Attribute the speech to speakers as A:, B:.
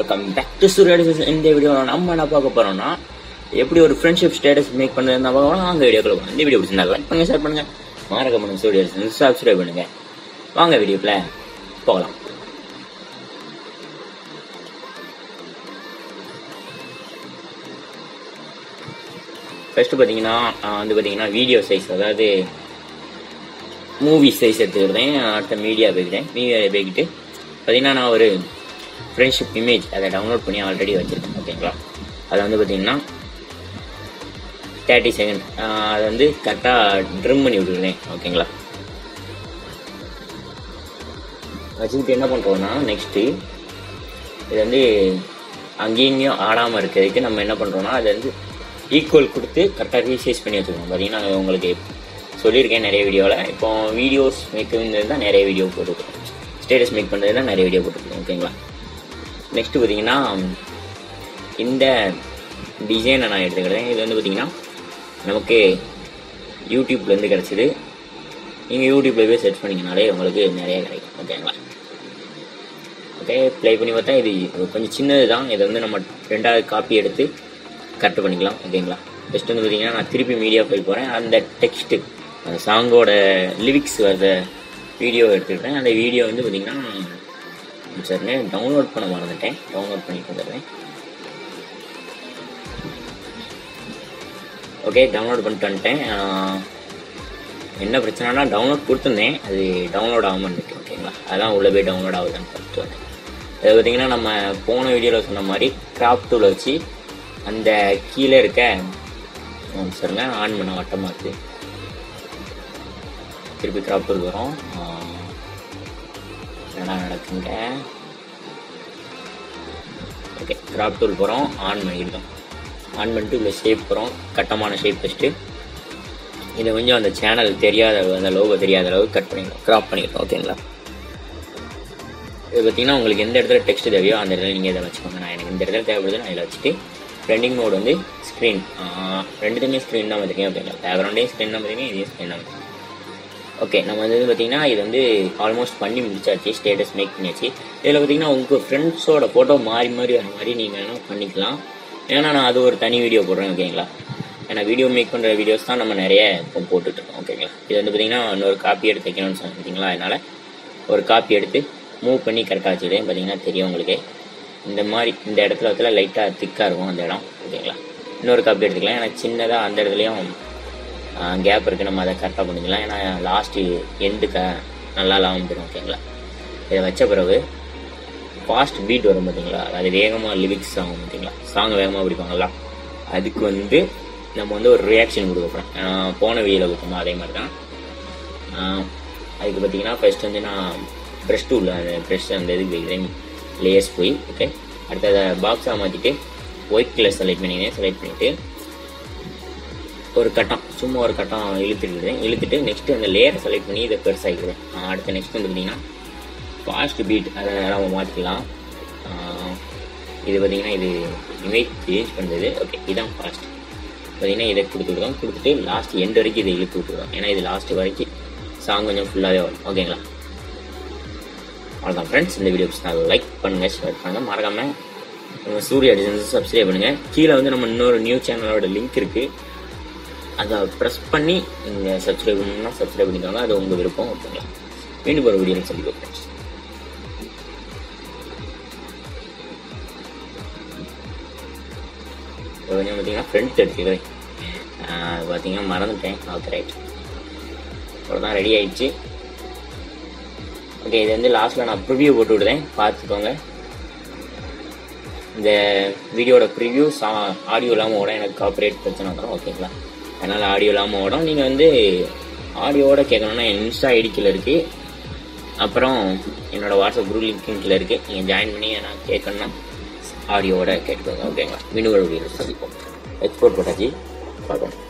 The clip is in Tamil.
A: வெல்கம் பேக் டு சூரிய இந்த வீடியோ நம்ம என்ன பார்க்க போறோம்னா எப்படி ஒரு ஃப்ரெண்ட்ஷிப் ஸ்டேட்டஸ் மேக் பண்ணுறது பார்க்க போறோம் அந்த வீடியோக்குள்ள போகலாம் இந்த வீடியோ பிடிச்சிருந்தா லைக் பண்ணுங்க ஷேர் பண்ணுங்க மாரக பண்ணுங்க சூரிய சப்ஸ்கிரைப் பண்ணுங்க வாங்க வீடியோக்குள்ள போகலாம் ஃபர்ஸ்ட் பார்த்தீங்கன்னா நான் வந்து பார்த்தீங்கன்னா வீடியோ சைஸ் அதாவது மூவி சைஸ் எடுத்துக்கிட்டேன் அடுத்த மீடியா போய்க்கிட்டேன் மீடியா போய்கிட்டு பார்த்தீங்கன்னா நான் ஒரு ஃப்ரெண்ட்ஷிப் இமேஜ் அதை டவுன்லோட் பண்ணி ஆல்ரெடி வச்சுருக்கேன் ஓகேங்களா அதை வந்து பார்த்தீங்கன்னா தேர்ட்டி செகண்ட் அதை வந்து கரெக்டாக ட்ரிம் பண்ணி விட்டுருக்கேன் ஓகேங்களா வச்சுக்கிட்டு என்ன பண்ணுறோம்னா நெக்ஸ்ட்டு இது வந்து அங்கேயும் இங்கேயும் ஆடாமல் இருக்கிறதுக்கு நம்ம என்ன பண்ணுறோம்னா அது வந்து ஈக்குவல் கொடுத்து கரெக்டாக ரீசைஸ் பண்ணி வச்சுருக்கோம் பார்த்தீங்கன்னா நான் உங்களுக்கு சொல்லியிருக்கேன் நிறைய வீடியோவில் இப்போ வீடியோஸ் மேக்கிங்கிறது தான் நிறைய வீடியோ போட்டுருக்கோம் ஸ்டேட்டஸ் மேக் பண்ணுறது தான் நிறைய வீடியோ போட்டுருக்கோம் ஓகேங்களா நெக்ஸ்ட்டு பார்த்தீங்கன்னா இந்த டிசைனை நான் எடுத்துக்கிறேன் இது வந்து பார்த்தீங்கன்னா நமக்கு யூடியூப்லேருந்து கிடச்சிது நீங்கள் யூடியூப்பில் போய் சர்ச் பண்ணிங்கனாலே உங்களுக்கு நிறைய கிடைக்கும் ஓகேங்களா ஓகே ப்ளே பண்ணி பார்த்தா இது கொஞ்சம் சின்னது தான் இதை வந்து நம்ம ரெண்டாவது காப்பி எடுத்து கரெக்ட் பண்ணிக்கலாம் ஓகேங்களா ஃபஸ்ட் வந்து பார்த்தீங்கன்னா நான் திருப்பி மீடியா ஃபைல் போகிறேன் அந்த டெக்ஸ்ட்டு அந்த சாங்கோட லிரிக்ஸ் வர வீடியோ எடுத்துக்கிட்டேன் அந்த வீடியோ வந்து பார்த்தீங்கன்னா சரிங்க டவுன்லோட் பண்ண மறந்துட்டேன் டவுன்லோட் பண்ணிட்டு வந்துடுறேன் ஓகே டவுன்லோட் பண்ணிட்டு வந்துட்டேன் ஆஹ், என்ன பிரச்சனைனா டவுன்லோட் கொடுத்துருந்தேன் அது டவுன்லோட் ஆகாமல் இருந்துச்சு ஓகேங்களா அதான் உள்ளே போய் டவுன்லோட் ஆகுதுன்னு பார்த்துட்டு வந்தேன் அது பார்த்தீங்கன்னா நம்ம போன வீடியோவில் சொன்ன மாதிரி கிராப் டூவில் வச்சு அந்த கீழே இருக்க ம், சரிங்க ஆன் பண்ண வட்டமாக இருக்குது திருப்பி கிராப் டூல் வரும் ஆஹ், என்னடா நடக்குங்க ஓகே கிராப் டூல் போகிறோம் ஆன் பண்ணிக்கிட்டோம் ஆன் பண்ணிட்டு இதில் ஷேப் போகிறோம் கட்டமான ஷேப் வச்சுட்டு இதை கொஞ்சம் அந்த சேனல் தெரியாத அளவு அந்த லோகோ தெரியாத அளவு கட் பண்ணிடணும் கிராப் பண்ணிடணும் ஓகேங்களா இது பார்த்தீங்கன்னா உங்களுக்கு எந்த இடத்துல டெக்ஸ்ட் தேவையோ அந்த இடத்துல நீங்கள் இதை வச்சுக்கோங்க நான் எனக்கு இந்த இடத்துல தேவைப்படுது நான் இதில் வச்சுட்டு ட்ரெண்டிங் மோட் வந்து ஸ்க்ரீன் ரெண்டுத்துமே ஸ்க்ரீன் தான் பார்த்துருக்கேன் ஓகேங்களா பேக்ரவுண்டையும் ஸ்க்ரீன் தான் பார்த்துருக்கேன் இதையும் ஸ்க்ரீன் தான் பார்த்துருக்கேன் ஓகே நம்ம வந்து பார்த்தீங்கன்னா இது வந்து ஆல்மோஸ்ட் பண்ணி முடிச்சாச்சு ஸ்டேட்டஸ் மேக் பண்ணியாச்சு இதில் பார்த்தீங்கன்னா உங்கள் ஃப்ரெண்ட்ஸோட ஃபோட்டோ மாறி மாறி வர மாதிரி நீங்கள் வேணால் பண்ணிக்கலாம் ஏன்னா நான் அது ஒரு தனி வீடியோ போடுறேன் ஓகேங்களா ஏன்னா வீடியோ மேக் பண்ணுற வீடியோஸ் தான் நம்ம நிறைய இப்போ போட்டுட்ருக்கோம் ஓகேங்களா இது வந்து பார்த்தீங்கன்னா இன்னொரு காப்பி எடுத்து வைக்கணும்னு சொன்னீங்களா அதனால் ஒரு காப்பி எடுத்து மூவ் பண்ணி கரெக்டாக வச்சுருக்கேன் பார்த்தீங்கன்னா தெரியும் உங்களுக்கு இந்த மாதிரி இந்த இடத்துல இடத்துல லைட்டாக திக்காக இருக்கும் அந்த இடம் ஓகேங்களா இன்னொரு காப்பி எடுத்துக்கலாம் ஏன்னா சின்னதாக அந்த இடத்துலையும் கேப் இருக்குது நம்ம அதை கரெக்டாக பண்ணிக்கலாம் ஏன்னா லாஸ்ட்டு எண்டு க நல்லா இல்லாமல் போயிடும் ஓகேங்களா இதை வச்ச பிறகு ஃபாஸ்ட் பீட் வரும் பார்த்தீங்களா அது வேகமாக லிரிக்ஸ் ஆகும் பார்த்தீங்களா சாங் வேகமாக பிடிப்பாங்களா அதுக்கு வந்து நம்ம வந்து ஒரு ரியாக்ஷன் கொடுக்க போகிறோம் போன வீடியோவில் கொடுத்தோம் அதே மாதிரி தான் ஆஹ் அதுக்கு பார்த்தீங்கன்னா ஃபர்ஸ்ட் வந்து நான் ப்ரெஷ் டூவில் அந்த ப்ரெஷ் அந்த இதுக்கு வைக்கிறேன் லேயர்ஸ் போய் ஓகே அடுத்து அதை பாக்ஸாக மாற்றிட்டு ஒயிட் கலர் செலக்ட் பண்ணிக்கிறேன் செலக்ட் பண்ணிவிட்டு ஒரு கட்டம் சும்மா ஒரு கட்டம் இழுத்துருக்குறேன் இழுத்துட்டு நெக்ஸ்ட் அந்த லேயரை செலக்ட் பண்ணி இதை பெருசாகிக்கிறேன் அடுத்து நெக்ஸ்ட் வந்து பார்த்தீங்கன்னா ஃபாஸ்ட் பீட் அதை நம்ம மாற்றிக்கலாம் இது பார்த்தீங்கன்னா இது இமேஜ் சேஞ்ச் பண்ணுறது ஓகே இதுதான் ஃபாஸ்ட் பார்த்தீங்கன்னா இதை கொடுத்துருக்கோம் கொடுத்துட்டு லாஸ்ட் எண்ட் வரைக்கும் இதை இழுத்து விட்டுருக்கோம் ஏன்னா இது லாஸ்ட் வரைக்கும் சாங் கொஞ்சம் ஃபுல்லாகவே வரும் ஓகேங்களா அவ்வளோதான் ஃப்ரெண்ட்ஸ் இந்த வீடியோ பிடிச்சா லைக் பண்ணுங்கள் ஷேர் பண்ணுங்கள் மறக்காமல் நம்ம சூர்யா டிசைன்ஸ் சப்ஸ்கிரைப் பண்ணுங்கள் கீழே வந்து நம்ம இன்னொரு நியூ சேனலோட லிங்க் இருக்குது அதை ப்ரெஸ் பண்ணி நீங்கள் சப்ஸ்கிரைப் பண்ணணும்னா சப்ஸ்கிரைப் பண்ணிக்கோங்க அது உங்கள் விருப்பம் ஓகேங்களா மீண்டும் ஒரு வீடியோ சந்திப்போம் ஃப்ரெண்ட்ஸ் கொஞ்சம் பார்த்தீங்கன்னா ஃப்ரண்ட் எடுத்துக்கிறேன் ஆஹ் பார்த்தீங்கன்னா மறந்துட்டேன் ஓகே ரைட் அவ்வளோதான் ரெடி ஆயிடுச்சு ஓகே இது வந்து லாஸ்ட்டில் நான் ப்ரிவ்யூ போட்டு விடுறேன் பார்த்துக்கோங்க இந்த வீடியோட ப்ரிவ்யூ சா ஆடியோ இல்லாமல் ஓட எனக்கு காப்பரேட் பிரச்சனை வந்துடும் ஓகேங்களா அதனால் ஆடியோ இல்லாமல் ஓடும் நீங்கள் வந்து ஆடியோவோட கேட்கணுன்னா என் இன்ஸ்டா ஐடி கீழே இருக்குது அப்புறம் என்னோட வாட்ஸ்அப் குரூப் லிங்க் கீழே இருக்குது நீங்கள் ஜாயின் பண்ணி நான் கேட்கணுன்னா ஆடியோவோட கேட்டுக்கோங்க ஓகேங்களா மீண்டும் ஒரு வீடியோ சந்திப்போம் எக்ஸ்போர்ட் போட்டாச்சு பார்க்கணும்